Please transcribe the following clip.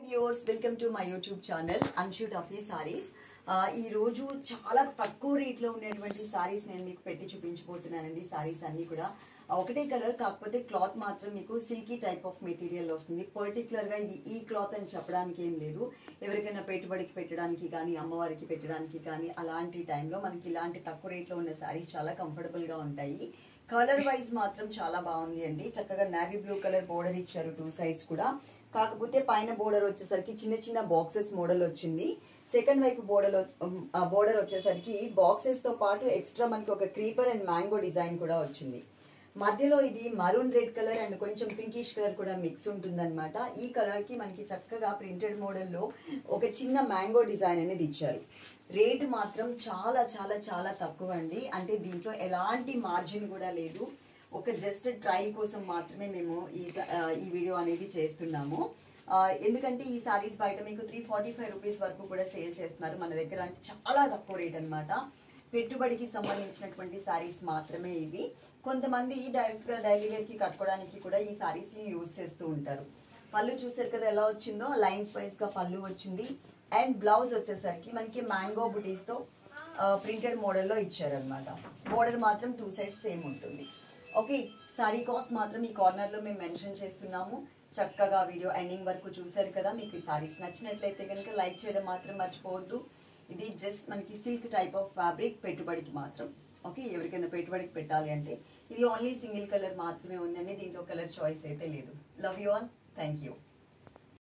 viewers welcome to my YouTube channel Anshu టఫీ sarees ఈ రోజు చాలా తక్కువ రేట్లో ఉన్నటువంటి సారీస్ నేను మీకు పెట్టి చూపించబోతున్నానండి సారీస్ అన్ని కూడా ఆ, ఒకటే కలర్ కాకపోతే క్లాత్ మాత్రం మీకు సిల్కీ టైప్ ఆఫ్ మెటీరియల్ వస్తుంది పర్టికులర్ గా ఇది ఈ క్లాత్ అని చెప్పడానికి ఏం లేదు ఎవరికైనా పెట్టుబడికి పెట్టడానికి కానీ అమ్మవారికి పెట్టడానికి కానీ అలాంటి టైంలో మనకి ఇలాంటి తక్కువ రేట్లో ఉన్న సారీస్ చాలా కంఫర్టబుల్ గా ఉంటాయి కలర్ వైజ్ మాత్రం చాలా బాగుంది అండి చక్కగా నావీ బ్లూ కలర్ బోర్డర్ ఇచ్చారు టూ సైడ్స్ కూడా కాకపోతే పైన బోర్డర్ వచ్చేసరికి చిన్న చిన్న బాక్సెస్ మోడల్ వచ్చింది సెకండ్ వైపు బోర్డర్ బోర్డర్ వచ్చేసరికి బాక్సెస్ తో పాటు ఎక్స్ట్రా మనకి ఒక క్రీపర్ అండ్ మ్యాంగో డిజైన్ కూడా వచ్చింది మధ్యలో ఇది మరూన్ రెడ్ కలర్ అండ్ కొంచెం పింకిష్ కలర్ కూడా మిక్స్ ఉంటుందన్నమాట ఈ కలర్ కి మనకి చక్కగా ప్రింటెడ్ మోడల్లో ఒక చిన్న మ్యాంగో డిజైన్ అనేది ఇచ్చారు రేట్ మాత్రం చాలా చాలా చాలా తక్కువ అండి అంటే దీంట్లో ఎలాంటి మార్జిన్ కూడా లేదు ఒక జస్ట్ ట్రయల్ కోసం మాత్రమే మేము ఈ స- ఆ, ఈ వీడియో అనేది చేస్తున్నాము ఆ, ఎందుకంటే ఈ సారీస్ బయట మీకు త్రీ ఫార్టీ ఫైవ్ రూపీస్ వరకు కూడా సేల్ చేస్తున్నారు మన దగ్గర అంటే చాలా తక్కువ రేట్ అన్నమాట పెట్టుబడికి సంబంధించినటువంటి సారీస్ మాత్రమే ఇవి కొంతమంది డైరెక్ట్ గా డైలీ వేర్ కి కట్టుకోవడానికి కూడా ఈ సారీస్ ని యూజ్ చేస్తూ ఉంటారు పళ్ళు చూసారు కదా ఎలా వచ్చిందో లైన్స్ వైజ్ గా పళ్ళు వచ్చింది అండ్ బ్లౌజ్ వచ్చేసరికి మనకి మ్యాంగో బుటీస్ తో ప్రింటెడ్ మోడల్లో ఇచ్చారనమాట బోర్డర్ మాత్రం టూ సైడ్స్ సేమ్ ఉంటుంది ఓకే సారీ కాస్ట్ మాత్రం ఈ కార్నర్ లో మేము మెన్షన్ చేస్తున్నాము చక్కగా వీడియో ఎండింగ్ వరకు చూసారు కదా మీకు ఈ సారీస్ నచ్చినట్లయితే కనుక లైక్ చేయడం మాత్రం మర్చిపోవద్దు ఇది జస్ట్ మనకి సిల్క్ టైప్ ఆఫ్ ఫ్యాబ్రిక్ పెట్టుబడికి మాత్రం ఓకే ఎవరికైనా పెట్టుబడికి పెట్టాలి అంటే ఇది ఓన్లీ సింగిల్ కలర్ మాత్రమే ఉందండి దీంట్లో కలర్ చాయిస్ అయితే లేదు love you all thank you